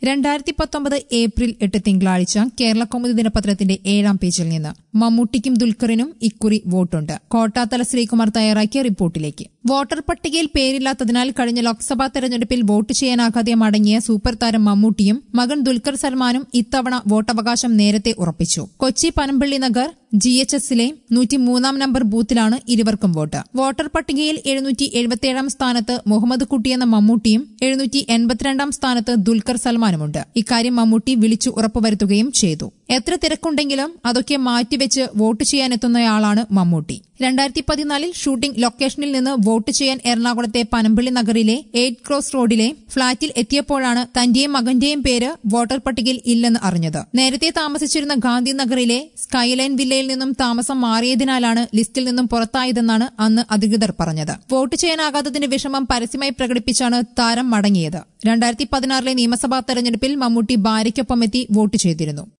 രണ്ടായിരത്തി പത്തൊമ്പത് ഏപ്രിൽ എട്ട് തിങ്കളാഴ്ച കേരള കൗമുദി ദിനപത്രത്തിന്റെ ഏഴാം പേജിൽ നിന്ന് മമ്മൂട്ടിക്കും ദുൽഖറിനും ഇക്കുറി വോട്ടുണ്ട് കോട്ടാത്തല ശ്രീകുമാർ തയ്യാറാക്കിയ റിപ്പോർട്ടിലേക്ക് വോട്ടർ പട്ടികയിൽ പേരില്ലാത്തതിനാൽ കഴിഞ്ഞ ലോക്സഭാ തെരഞ്ഞെടുപ്പിൽ വോട്ട് ചെയ്യാനാകാതെ മടങ്ങിയ സൂപ്പർ താരം മമ്മൂട്ടിയും മകൻ ദുൽഖർ സൽമാനും ഇത്തവണ വോട്ടവകാശം നേരത്തെ ഉറപ്പിച്ചു കൊച്ചി പനമ്പള്ളി നഗർ ജി എച്ച് എസിലെ നൂറ്റിമൂന്നാം നമ്പർ ബൂത്തിലാണ് ഇരുവർക്കും വോട്ട് വോട്ടർ പട്ടികയിൽ എഴുന്നൂറ്റി എഴുപത്തിയേഴാം സ്ഥാനത്ത് മുഹമ്മദ് കുട്ടി എന്ന മമ്മൂട്ടിയും എഴുന്നൂറ്റി എൺപത്തിരണ്ടാം സ്ഥാനത്ത് ദുൽഖർ സൽമാനുമുണ്ട് ഇക്കാര്യം മമ്മൂട്ടി വിളിച്ചു ഉറപ്പുവരുത്തുകയും ചെയ്തു എത്ര തിരക്കുണ്ടെങ്കിലും അതൊക്കെ മാറ്റിവെച്ച് വോട്ട് ചെയ്യാനെത്തുന്നയാളാണ് മമ്മൂട്ടി രണ്ടായിരത്തി പതിനാലിൽ ഷൂട്ടിംഗ് ലൊക്കേഷനിൽ നിന്ന് വോട്ട് ചെയ്യാൻ എറണാകുളത്തെ പനമ്പള്ളി നഗറിലെ എയ്റ്റ് ക്രോസ് റോഡിലെ ഫ്ളാറ്റിൽ എത്തിയപ്പോഴാണ് തന്റെയും മകന്റെയും പേര് വോട്ടർ പട്ടികയിൽ ഇല്ലെന്ന് അറിഞ്ഞത് നേരത്തെ താമസിച്ചിരുന്ന ഗാന്ധി നഗറിലെ സ്കൈലൈൻ വില്ലയിൽ നിന്നും താമസം മാറിയതിനാലാണ് ലിസ്റ്റിൽ നിന്നും പുറത്തായതെന്നാണ് അന്ന് അധികൃതർ പറഞ്ഞത് വോട്ട് ചെയ്യാനാകാത്തതിന്റെ വിഷമം പരസ്യമായി പ്രകടിപ്പിച്ചാണ് താരം മടങ്ങിയത് രണ്ടായിരത്തി പതിനാറിലെ നിയമസഭാ തെരഞ്ഞെടുപ്പിൽ മമ്മൂട്ടി ഭാര്യയ്ക്കൊപ്പമെത്തി വോട്ട് ചെയ്തിരുന്നു